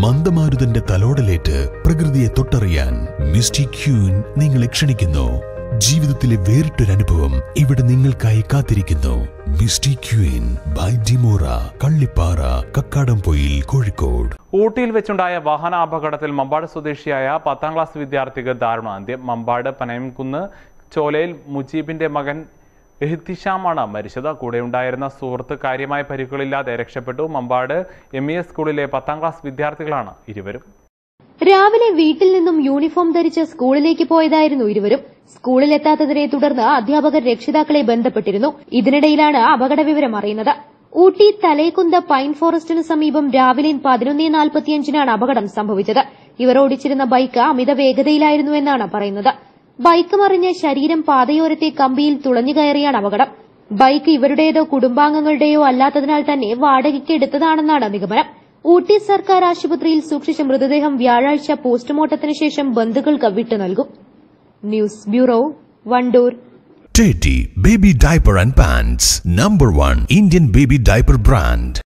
മന്ദമാരുതന്റെ തലോടലേറ്റ് പ്രകൃതിയെ തൊട്ടറിയാൻ misty queen നിങ്ങളെ ക്ഷണിക്കുന്നു ജീവിതത്തിലെ വേറിട്ടൊരനുഭവം ഇവിടെ നിങ്ങൾക്കായി കാത്തിരിക്കുന്നു misty queen by Dimora Kallippara Kakkadampoyil Kozhikode ഊട്ടിയിൽ വെച്ചുണ്ടായ വാഹനാപകടത്തിൽ മമ്പാട് സ്വദേശിയായ പത്താം ക്ലാസ് വിദ്യാർത്ഥിക്ക് ദാരുണാന്ത്യം മമ്പാട് പനയംകുന്ന് ചോലയിൽ മുജീബിന്റെ മകൻ എഹ്തിഷാമാണ് മരിച്ചത് കൂടെയുണ്ടായിരുന്ന സുഹൃത്ത് കാര്യമായ പരിക്കുകളില്ലാതെ രക്ഷപ്പെട്ടു മമ്പാട് എം ഇ എസ് സ്കൂളിലെ പത്താം ക്ലാസ് വിദ്യാർത്ഥികളാണ് ഇരുവരും രാവിലെ വീട്ടിൽ നിന്നും യൂണിഫോം ധരിച്ച് സ്കൂളിലേക്ക് പോയതായിരുന്നു ഇരുവരും സ്കൂളിലെത്താത്തതിനെ തുടർന്ന് അധ്യാപകർ രക്ഷിതാക്കളെ ബന്ധപ്പെട്ടിരുന്നു ഇതിനിടയിലാണ് അപകട വിവരം അറിയുന്നത് ഊട്ടി തലേക്കുന്ത പൈൻ ഫോറസ്റ്റിന് സമീപം രാവിലെ പതിനൊന്ന് നാൽപ്പത്തിയഞ്ചിനാണ് അപകടം സംഭവിച്ചത് ഇവർ ഓടിച്ചിരുന്ന ബൈക്ക് അമിത വേഗതയിലായിരുന്നു എന്നാണ് പറയുന്നത് ബൈക്ക് മറിഞ്ഞ് ശരീരം പാതയോരത്തെ കമ്പിയിൽ തുളഞ്ഞു കയറിയാണ് അപകടം ബൈക്ക് ഇവരുടേതോ കുടുംബാംഗങ്ങളുടെയോ അല്ലാത്തതിനാൽ തന്നെ വാടകയ്ക്ക് എടുത്തതാണെന്നാണ് നിഗമനം ഊട്ടി സർക്കാർ ആശുപത്രിയിൽ സൂക്ഷിച്ച മൃതദേഹം വ്യാഴാഴ്ച പോസ്റ്റ്മോർട്ടത്തിന് ശേഷം ബന്ധുക്കൾക്ക് വിട്ടു നൽകും news bureau Wandoor Teddy Baby Diaper and Pants Number 1 Indian Baby Diaper Brand